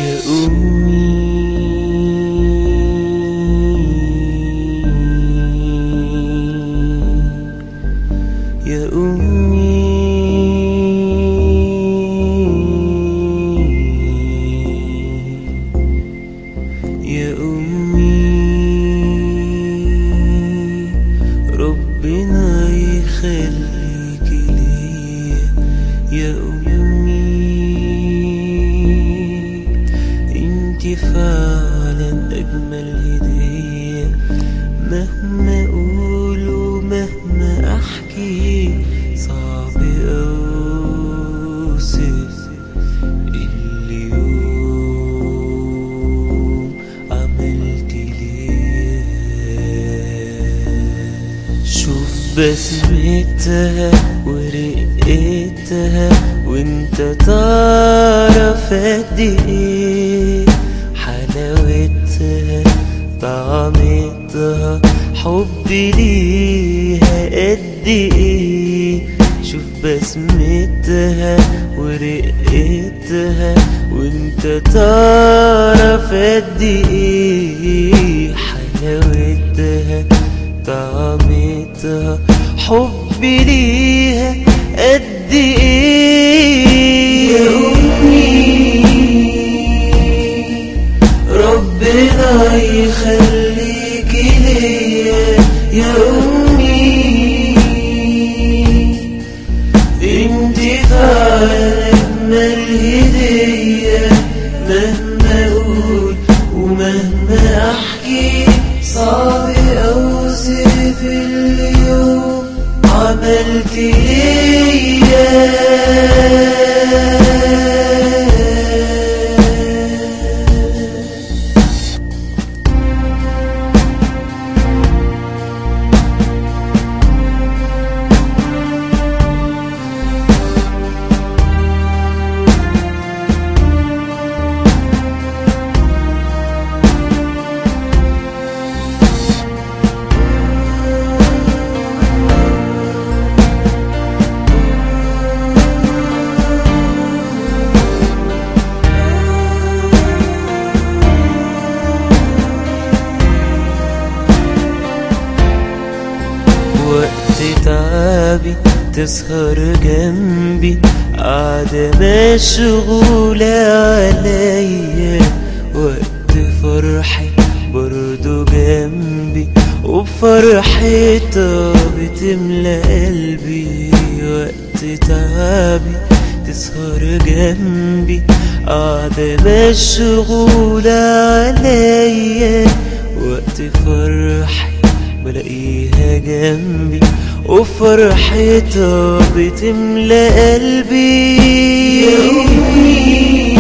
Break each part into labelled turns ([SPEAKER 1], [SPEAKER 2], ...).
[SPEAKER 1] يا أمي يا أمي يا أمي ربنا يخليك ليا يا أمي انت فعلا أجمل هدية مهما أقول ومهما أحكي صعب أوصف اليوم عملت ليه شوف بسمتها ورقتها وانت تعرف قد ايه حلاوتها طعمتها حبي ليها قد ايه شوف بسمتها ورقتها وانت تعرف قد ايه حلاوتها طعمتها حبي ليها قد ايه يا امي ربنا يخليك ليا يا امي انت فعلا اجمل هديه مهما اقول ومهما احكي صعب اوصف اليوم عملت ليا وقت تعبي تسهر جنبي قاعدة مشغولة عليا وقت فرحي برضو جنبي وبفرحتها بتملى قلبي وقت تعبي تسهر جنبي قاعدة مشغولة عليا وقت فرحي بلاقيها جنبي وفرحتها بتملى قلبي يا أمي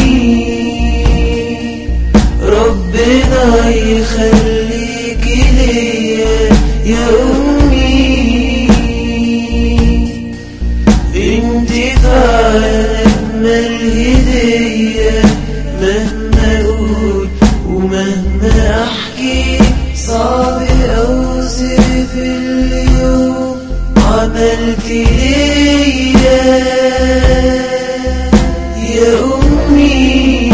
[SPEAKER 1] ربنا يخليك ليا يا أمي انت فعلا أجمل هدية مهما أقول ومهما أحكي صعب أوصف اليوم عملت ليا يا أمي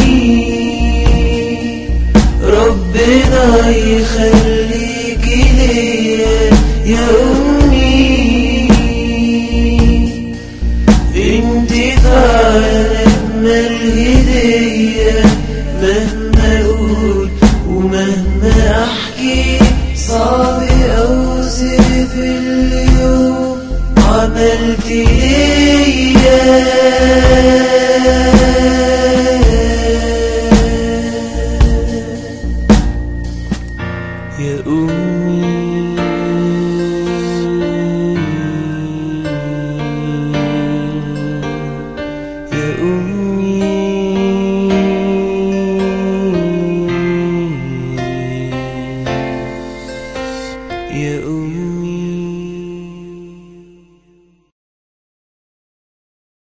[SPEAKER 1] ربنا يخليك ليا يا